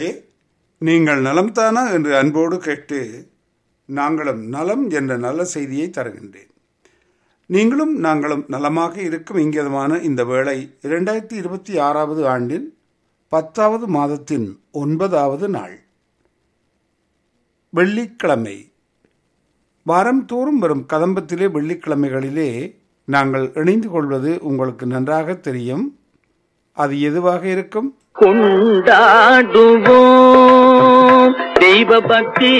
நேயர்களே நீங்கள் நலம்தானா என்று அன்போடு கேட்டு நாங்களும் நலம் என்ற நல்ல செய்தியை தருகின்றேன் நீங்களும் நாங்களும் நலமாக இருக்கும் இங்கிதமான இந்த வேளை இரண்டாயிரத்தி இருபத்தி ஆறாவது ஆண்டின் பத்தாவது மாதத்தின் ஒன்பதாவது நாள் வெள்ளிக்கிழமை வாரம் தோறும் வரும் கதம்பத்திலே வெள்ளிக்கிழமைகளிலே நாங்கள் இணைந்து கொள்வது உங்களுக்கு நன்றாக தெரியும் அது எதுவாக இருக்கும் கொண்டாடுவோம் தெய்வ பக்தி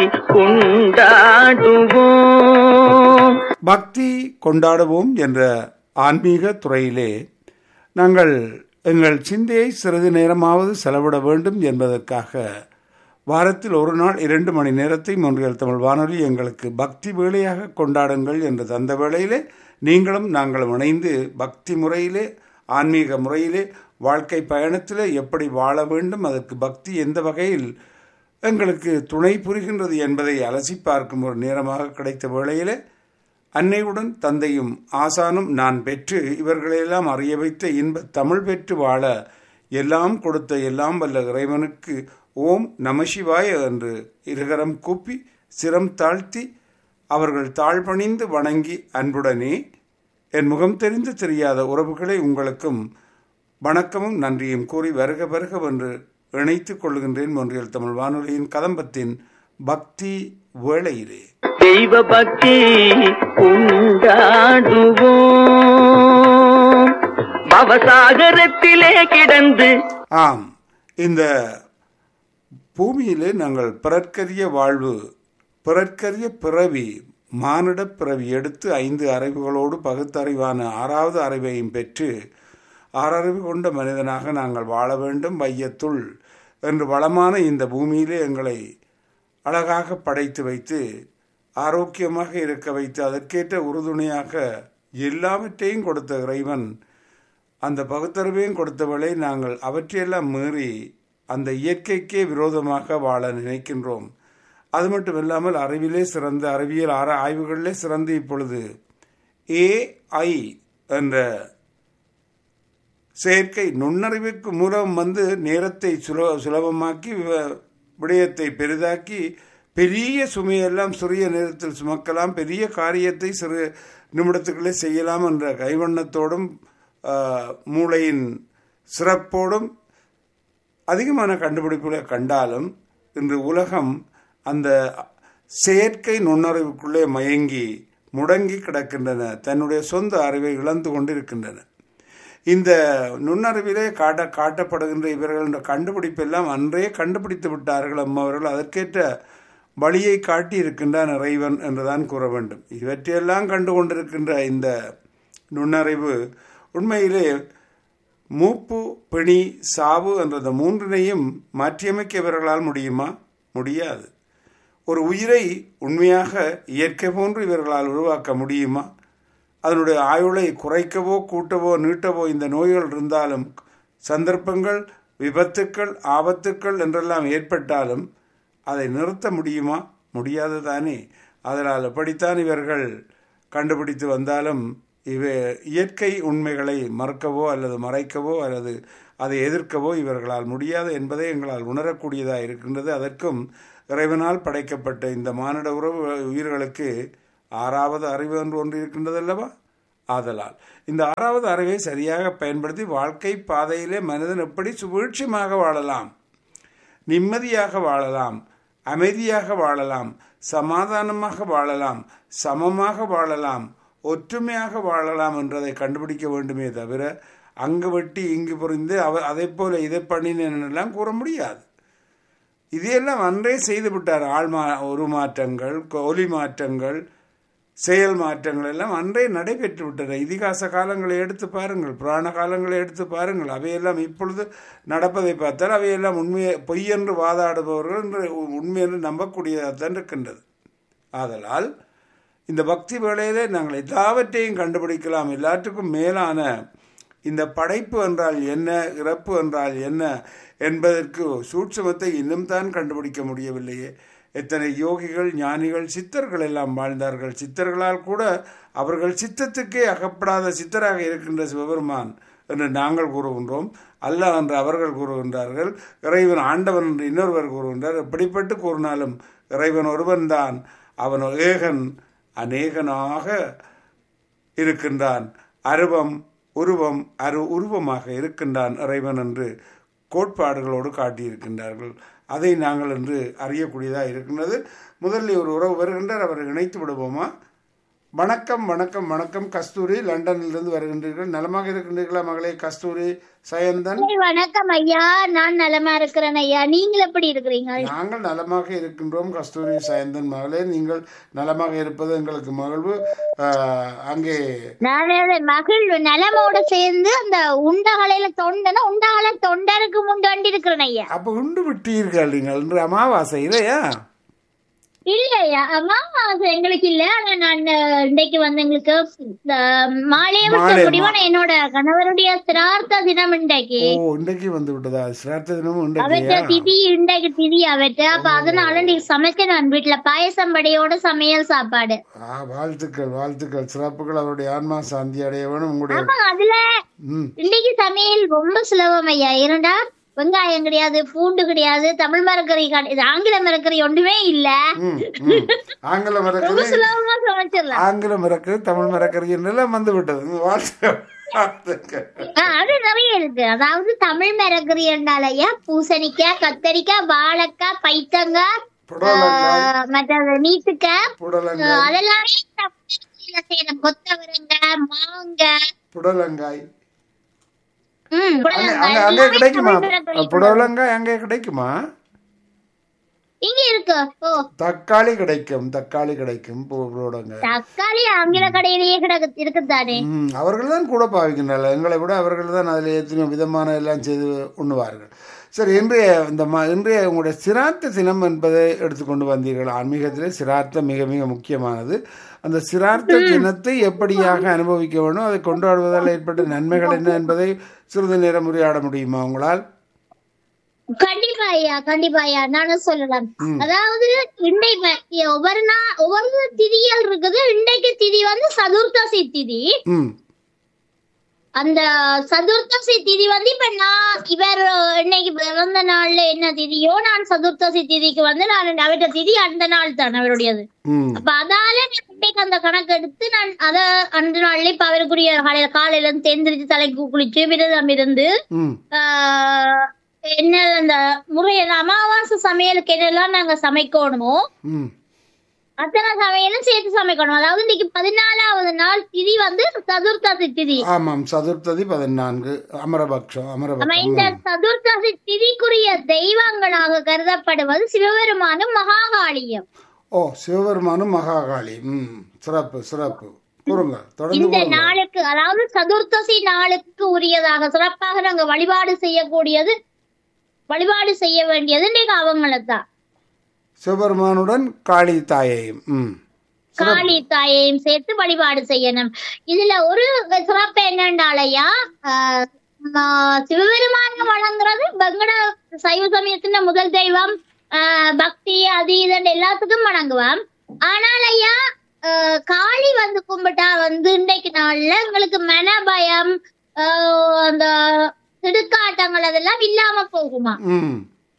கொண்டாடுவோம் பக்தி கொண்டாடுவோம் என்ற ஆன்மீக துறையிலே நாங்கள் எங்கள் சிந்தையை சிறிது நேரமாவது செலவிட வேண்டும் என்பதற்காக வாரத்தில் ஒரு நாள் இரண்டு மணி நேரத்தை மொன்றியல் தமிழ் வானொலி எங்களுக்கு பக்தி வேலையாக கொண்டாடுங்கள் என்று தந்த வேளையிலே நீங்களும் நாங்களும் இணைந்து பக்தி முறையிலே ஆன்மீக முறையிலே வாழ்க்கை பயணத்திலே எப்படி வாழ வேண்டும் அதற்கு பக்தி எந்த வகையில் எங்களுக்கு துணை புரிகின்றது என்பதை அலசி பார்க்கும் ஒரு நேரமாக கிடைத்த வேளையிலே அன்னையுடன் தந்தையும் ஆசானும் நான் பெற்று இவர்களையெல்லாம் அறிய வைத்த இன்ப தமிழ் பெற்று வாழ எல்லாம் கொடுத்த எல்லாம் வல்ல இறைவனுக்கு ஓம் நமசிவாய என்று இருகரம் கூப்பி சிரம் தாழ்த்தி அவர்கள் தாழ்பணிந்து வணங்கி அன்புடனே என் முகம் தெரிந்து தெரியாத உறவுகளை உங்களுக்கும் வணக்கமும் நன்றியும் கூறி வருக வருக என்று இணைத்துக் கொள்கின்றேன் ஒன்றியல் தமிழ் வானொலியின் கதம்பத்தின் பக்தி வேளையிலே தெய்வ பக்தி கொண்டாடுவோம் பவசாகரத்திலே கிடந்து ஆம் இந்த பூமியிலே நாங்கள் பிறர்க்கரிய வாழ்வு பிறர்க்கரிய பிறவி மானிட பிறவி எடுத்து ஐந்து அறிவுகளோடு பகுத்தறிவான ஆறாவது அறிவையும் பெற்று ஆறறிவு கொண்ட மனிதனாக நாங்கள் வாழ வேண்டும் வையத்துள் என்று வளமான இந்த பூமியிலே எங்களை அழகாக படைத்து வைத்து ஆரோக்கியமாக இருக்க வைத்து அதற்கேற்ற உறுதுணையாக எல்லாவற்றையும் கொடுத்த இறைவன் அந்த பகுத்தறிவையும் கொடுத்தவளை நாங்கள் அவற்றையெல்லாம் மீறி அந்த இயற்கைக்கே விரோதமாக வாழ நினைக்கின்றோம் அது மட்டும் இல்லாமல் அறிவிலே சிறந்த அறிவியல் ஆர ஆய்வுகளிலே சிறந்து இப்பொழுது ஏஐ என்ற செயற்கை நுண்ணறிவுக்கு மூலம் வந்து நேரத்தை சுல சுலபமாக்கி வ- விடயத்தை பெரிதாக்கி பெரிய சுமையெல்லாம் சிறிய நேரத்தில் சுமக்கலாம் பெரிய காரியத்தை சிறு நிமிடத்துக்குள்ளே செய்யலாம் என்ற கைவண்ணத்தோடும் ஆ, மூளையின் சிறப்போடும் அதிகமான கண்டுபிடிப்புகளை கண்டாலும் இன்று உலகம் அந்த செயற்கை நுண்ணறிவுக்குள்ளே மயங்கி முடங்கி கிடக்கின்றன தன்னுடைய சொந்த அறிவை இழந்து கொண்டிருக்கின்றன இந்த நுண்ணறிவிலே காட்ட காட்டப்படுகின்ற இவர்கள் கண்டுபிடிப்பெல்லாம் அன்றே கண்டுபிடித்து விட்டார்கள் அம்மவர்கள் அதற்கேற்ற வழியை காட்டி இருக்கின்றான் இறைவன் என்றுதான் கூற வேண்டும் இவற்றையெல்லாம் கண்டு கொண்டிருக்கின்ற இந்த நுண்ணறிவு உண்மையிலே மூப்பு பிணி சாவு என்ற இந்த மூன்றினையும் மாற்றியமைக்க இவர்களால் முடியுமா முடியாது ஒரு உயிரை உண்மையாக இயற்கை போன்று இவர்களால் உருவாக்க முடியுமா அதனுடைய ஆயுளை குறைக்கவோ கூட்டவோ நீட்டவோ இந்த நோய்கள் இருந்தாலும் சந்தர்ப்பங்கள் விபத்துக்கள் ஆபத்துக்கள் என்றெல்லாம் ஏற்பட்டாலும் அதை நிறுத்த முடியுமா முடியாது தானே அதனால் எப்படித்தான் இவர்கள் கண்டுபிடித்து வந்தாலும் இவ இயற்கை உண்மைகளை மறக்கவோ அல்லது மறைக்கவோ அல்லது அதை எதிர்க்கவோ இவர்களால் முடியாது என்பதை எங்களால் உணரக்கூடியதாக இருக்கின்றது அதற்கும் இறைவனால் படைக்கப்பட்ட இந்த மானிட உறவு உயிர்களுக்கு ஆறாவது அறிவு என்று ஒன்று இருக்கின்றது அல்லவா ஆதலால் இந்த ஆறாவது அறிவை சரியாக பயன்படுத்தி வாழ்க்கை பாதையிலே மனிதன் எப்படி சுவீட்சமாக வாழலாம் நிம்மதியாக வாழலாம் அமைதியாக வாழலாம் சமாதானமாக வாழலாம் சமமாக வாழலாம் ஒற்றுமையாக வாழலாம் என்றதை கண்டுபிடிக்க வேண்டுமே தவிர அங்கு வெட்டி இங்கு புரிந்து அவ அதை போல இதை பண்ணினேன் எல்லாம் கூற முடியாது இதையெல்லாம் அன்றே செய்து விட்டார் ஆள் மா உருமாற்றங்கள் ஒலி மாற்றங்கள் செயல் மாற்றங்கள் எல்லாம் அன்றே நடைபெற்று விட்டன இதிகாச காலங்களை எடுத்து பாருங்கள் புராண காலங்களை எடுத்து பாருங்கள் அவையெல்லாம் இப்பொழுது நடப்பதை பார்த்தால் அவையெல்லாம் உண்மையை பொய் என்று வாதாடுபவர்கள் என்று உண்மை என்று நம்பக்கூடியதாகத்தான் இருக்கின்றது ஆதலால் இந்த பக்தி வேளையிலே நாங்கள் எல்லாவற்றையும் கண்டுபிடிக்கலாம் எல்லாற்றுக்கும் மேலான இந்த படைப்பு என்றால் என்ன இறப்பு என்றால் என்ன என்பதற்கு சூட்சுமத்தை இன்னும் தான் கண்டுபிடிக்க முடியவில்லையே எத்தனை யோகிகள் ஞானிகள் சித்தர்கள் எல்லாம் வாழ்ந்தார்கள் சித்தர்களால் கூட அவர்கள் சித்தத்துக்கே அகப்படாத சித்தராக இருக்கின்ற சிவபெருமான் என்று நாங்கள் கூறுகின்றோம் அல்லாஹ் என்று அவர்கள் கூறுகின்றார்கள் இறைவன் ஆண்டவன் என்று இன்னொருவர் கூறுகின்றார் எப்படிப்பட்டு கூறினாலும் இறைவன் ஒருவன்தான் அவன் ஏகன் அநேகனாக இருக்கின்றான் அருவம் உருவம் அரு உருவமாக இருக்கின்றான் இறைவன் என்று கோட்பாடுகளோடு காட்டியிருக்கின்றார்கள் அதை நாங்கள் என்று அறியக்கூடியதாக இருக்கின்றது முதலில் ஒரு உறவு வருகின்றார் அவரை இணைத்து விடுவோமா வணக்கம் வணக்கம் வணக்கம் கஸ்தூரி லண்டனிலிருந்து வருகின்றீர்கள் நலமாக இருக்கின்றீர்களா மகளே கஸ்தூரி சயந்தன் ஏய், வணக்கம் ஐயா நான் நலமா இருக்கிறேன் ஐயா நீங்கள் எப்படி இருக்கிறீங்க நாங்கள் நலமாக இருக்கின்றோம் கஸ்தூரி சயந்தன் மகளே நீங்கள் நலமாக இருப்பது எங்களுக்கு மகிழ்வு ஆஹ், அங்கே நான் மகிழ்வு நலமோட சேர்ந்து அந்த உண்டகலையில தொண்டன உண்டகலை தொண்டருக்கு முண்டாண்டி இருக்கிறேன் ஐயா அப்ப உண்டு விட்டீர்கள் நீங்கள் இன்று அமாவாசை இல்லையா இல்லையா அம்மா அது எங்களுக்கு இல்ல ஆனா நான் அஹ், இன்னைக்கு வந்து எங்களுக்கு இந்த மாலையை விட்ட மாலை, முடிவான என்னோட கணவருடைய சிரார்த்த தினம் இன்றைக்கு ஓ இன்றைக்கு வந்து விட்டதா சிரார்த்த தினமும் அவற்ற இன்றைக்கு திதி இன்றைக்கு திதி அவற்ற அப்ப அதனால இன்னைக்கு சமைச்ச நான் வீட்டுல பாயசம் படையோட சமையல் சாப்பாடு ஆ வாழ்த்துக்கள் வாழ்த்துக்கள் சிறப்புகள் அவருடைய ஆன்மா சாந்தி அடைய வேணும் உங்களுடைய ஆமா அதுல ம் இன்னைக்கு சமையல் ரொம்ப சுலபம் ஐயா ஏனண்டா வெங்காயம் கிடையாது பூண்டு கிடையாது தமிழ் மரக்கறி கிடையாது ஆங்கில மரக்கறி ஒன்றுமே இல்ல ம், ம். ஆங்கில ரொம்ப மரக்கறி சுலபமா சமைச்சிடலாம் ஆங்கில மரக்கறி தமிழ் மரக்கறி என்றெல்லாம் வந்து விட்டது ம், வாழ்த்துக்கள் வாழ்த்துக்கள் ஆ, அது நிறைய இருக்கு அதாவது தமிழ் மரக்கறி என்றாலயா பூசணிக்காய் கத்தரிக்காய் வாழைக்காய் பைத்தங்காய் புடலங்காய் ஆ, மற்றது நீட்டுக்காய் ஆ, புடலங்காய் அதெல்லாமே தமிழ்ல செய்யணும் கொத்தவரங்காய் மாங்காய் புடலங்காய் ம், அங்க புடலங்காய் அங்க அங்கே எல்லாமே கிடைக்குமா தமிழ் மரக்கறி. புடலங்காய் அங்கே கிடைக்குமா இங்க இருக்கு ஓ தக்காளி கிடைக்கும் தக்காளி கிடைக்கும் பு- புடலங்காய் தக்காளி ஆங்கில கடையிலேயே கிடக்கு இருக்குதானே ம் அவர்கள் தான் கூட பாவிக்கின்றார்கள் எங்களை விட அவர்கள் தான் அதில் எத்தனையோ விதமான எல்லாம் செய்து உண்ணுவார்கள் சரி இன்றைய இந்த ம இன்றைய உங்களுடைய சிரார்த்த தினம் என்பதை எடுத்துக்கொண்டு வந்தீர்கள் ஆன்மீகத்திலே சிரார்த்தம் மிக மிக முக்கியமானது அந்த சிரார்த்த தினத்தை எப்படியாக அனுபவிக்க வேண்டும் அதை கொண்டாடுவதால் ஏற்பட்ட நன்மைகள் என்ன என்பதை சிறிது நேரம் உரையாட முடியுமா உங்களால் கண்டிப்பா ஐயா கண்டிப்பா ஐயா நானும் சொல்லலாம் அதாவது இன்றைக்கு ஒவ்வொரு நாள் ஒவ்வொரு திதிகள் இருக்குது இன்றைக்கு திதி வந்து சதுர்த்தசி திதி ம் அந்த சதுர்த்தசி திதி வந்து இப்ப நான் இவர் இன்னைக்கு பிறந்த நாள்ல என்ன திதியோ நான் சதுர்த்தசி திதிக்கு வந்து நான் அவருடைய திதி அந்த நாள் தான் அவருடையது ம் அப்ப அதால நான் இன்னைக்கு அந்த கணக்கு எடுத்து நான் அத அந்த நாள்ல இப்ப அவருக்குரிய காலையில காலையில இருந்து தேர்ந்தெடுத்து தலைக்கு குளிச்சு விரதம் இருந்து ம் ஆஹ் என்ன அந்த முறையில அமாவாசை சமையலுக்கு என்னெல்லாம் நாங்க சமைக்கணுமோ ம் அத்தனை சமையலும் சேர்த்து சமைக்கணும் அதாவது இன்னைக்கு பதினாலாவது நாள் திதி வந்து சதுர்த்தசி திதி ஆமாம் சதுர்த்ததி பதினான்கு அமரபக்ஷம் நம்ம அமரபக்ஷம் இந்த சதுர்த்தசி திதிக்குரிய தெய்வங்களாக கருதப்படுவது சிவபெருமானும் மகாகாளியும் ஓ சிவபெருமானும் மகாகாளி ம் சிறப்பு சிறப்பு கூறுங்க தொடர்ந்து இந்த கூறுங்க நாளுக்கு அதாவது சதுர்த்தசி நாளுக்கு உரியதாக சிறப்பாக நாங்க வழிபாடு செய்யக்கூடியது வழிபாடு செய்ய வேண்டியது இன்னைக்கு அவங்களத்தான் சிவபெருமானுடன் காளி தாயையும் ம் காளி தாயையும் சேர்த்து வழிபாடு செய்யணும் இதுல ஒரு சிறப்பு என்னண்டாலயா ஆஹ் ஆஹ் சிவபெருமான வழங்குறது பங்கட சைவ சமயத்தின் முதல் தெய்வம் ஆஹ் பக்தி அது இதுன்னு எல்லாத்துக்கும் வணங்குவான் ஆனால் ஐயா ஆஹ் காளி வந்து கும்பிட்டா வந்து இன்றைக்கு நாள்ல எங்களுக்கு மன பயம் ஆஹ் அந்த திடுக்காட்டங்கள் அதெல்லாம் இல்லாம போகுமா ம்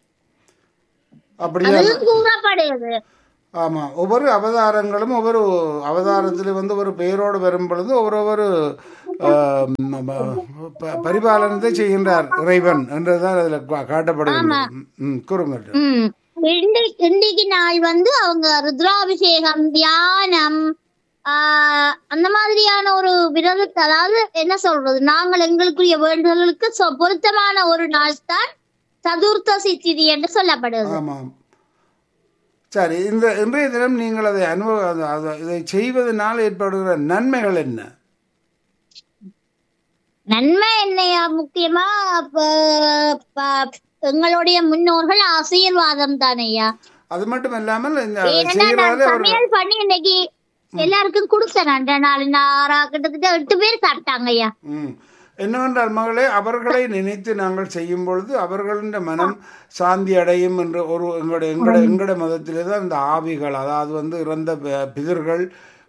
அப்படியா அதுவும் கூறப்படுது ஆமாம் ஒவ்வொரு அவதாரங்களும் ஒவ்வொரு அவதாரத்தில் வந்து ஒரு பெயரோடு வரும் பொழுது ஒவ்வொரு ஒவ்வொரு ஆம், ப- பரிபாலனத்தை செய்கின்றார் இறைவன் என்றுதான் அதில் காட்டப்படுகிறது ம் கூறுங்கள் ம். இன்றைக்கு இன்றைக்கு நாள் வந்து அவங்க ருத்ராபிஷேகம் தியானம் ஆஹ் அந்த மாதிரியான ஒரு விரதத்தை அதாவது என்ன சொல்றது நாங்கள் எங்களுக்குரிய வேண்டுதல்களுக்கு சொ- பொருத்தமான ஒரு நாள் தான் சதுர்த்தசி திதி என்று சொல்லப்படுது ஆமாம் சரி இந்த இன்றைய தினம் நீங்கள் அதை அனுபவ அது- அது- இதை செய்வதனால் ஏற்படுகிற நன்மைகள் என்ன நன்மை என்னையா முக்கியமா ப- ப- எங்களுடைய முன்னோர்கள் ஆசீர்வாதம் தானையா அது மட்டும் இல்லாமல் இந்த அதை ஏன்னா நான் செய்கிறதால ஒரு சமையல் பண்ணி இன்னைக்கு எல்லாருக்கும் கொடுத்தேன் ரெண்டு நாலு நாரா கிட்டத்தட்ட எட்டு பேர் சாப்பிட்டாங்க ஐயா ம் என்னவென்றால் மகளே அவர்களை நினைத்து நாங்கள் செய்யும் பொழுது அவர்களின் மனம் சாந்தி அடையும் என்று ஒரு எங்களுடைய எங்களுடைய எங்களுடைய மதத்திலே தான் இந்த ஆவிகள் அதாவது வந்து இறந்த ப- பிதர்கள்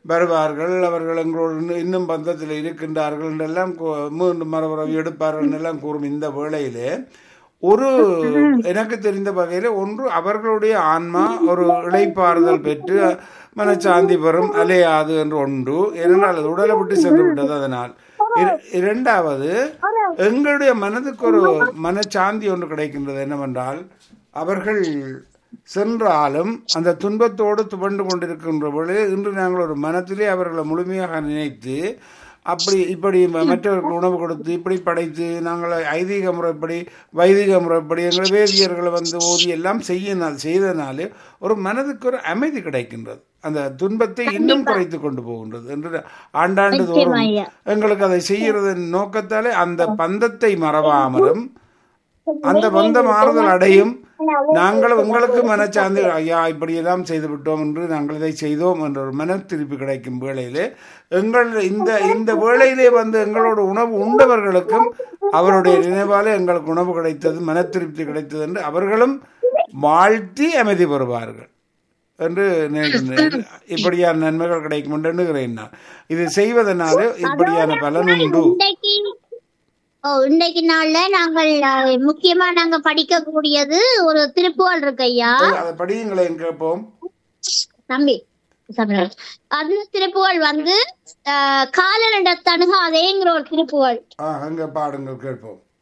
வருவார்கள் அவர்கள் எங்களோடு இன்னும் இன்னும் பந்தத்தில் இருக்கின்றார்கள் என்றெல்லாம் கூ- மீண்டும் மறுபுறம் எடுப்பார்கள் எல்லாம் கூறும் இந்த வேளையிலே ஒரு எனக்கு தெரிந்த வகையில் ஒன்று அவர்களுடைய ஆன்மா ஒரு இளைப்பாறுதல் பெற்று மனச்சாந்தி பெறும் அலையாது என்று ஒன்று இரண்டால் அது உடலை விட்டு சென்று விட்டது அதனால் இர- இரண்டாவது எங்களுடைய மனதுக்கு ஒரு மனச்சாந்தி ஒன்று கிடைக்கின்றது என்னவென்றால் அவர்கள் சென்றாலும் அந்த துன்பத்தோடு துவண்டு கொண்டிருக்கின்ற பொழுது இன்று நாங்கள் ஒரு மனத்திலே அவர்களை முழுமையாக நினைத்து அப்படி இப்படி ம- மற்றவர்களுக்கு உணவு கொடுத்து இப்படி படைத்து நாங்கள் ஐதீக முறைப்படி வைதிக முறைப்படி எங்கள் வேதியர்களை வந்து ஓதி எல்லாம் செய்யினால் செய்தனாலே ஒரு மனதுக்கு ஒரு அமைதி கிடைக்கின்றது அந்த துன்பத்தை இன்னும் குறைத்து கொண்டு போகின்றது என்று ஆண்டாண்டு தோறும் நிச்சயமா ஐயா. எங்களுக்கு அதை செய்கிறதன் நோக்கத்தாலே அந்த பந்தத்தை மறவாமலும் அந்த பந்த மாறுதல் அடையும் நாங்கள் உங்களுக்கு மனச்சார்ந்து ஐயா இப்படியெல்லாம் செய்து விட்டோம் என்று நாங்கள் இதை செய்தோம் என்ற ஒரு மன திருப்பி கிடைக்கும் வேளையிலே எங்கள் இந்த இந்த வேளையிலே வந்து எங்களோட உணவு உண்டவர்களுக்கும் அவருடைய நினைவாலே எங்களுக்கு உணவு கிடைத்தது மன திருப்தி கிடைத்தது என்று அவர்களும் வாழ்த்தி அமைதி பெறுவார்கள் என்று நினைக்கின்றேன் இப்படியான நன்மைகள் கிடைக்கும் என்று எண்ணுகிறேன் நான் இது செய்வதனால இப்படியான பலன் உண்டு இன்றைக்கு ஓ இன்றைக்கு நாள்ல நாங்கள் அஹ், முக்கியமா நாங்க படிக்கக்கூடியது ஒரு திருப்புகழ் இருக்கு ஐயா அதை படியுங்களேன் கேட்போம் தம்பி தமிழர். அந்த திருப்புகழ் வந்து அஹ், காலனிட தணுகாதேங்கிற ஒரு திருப்புகழ் ஆ அங்க பாடுங்கள் கேட்போம்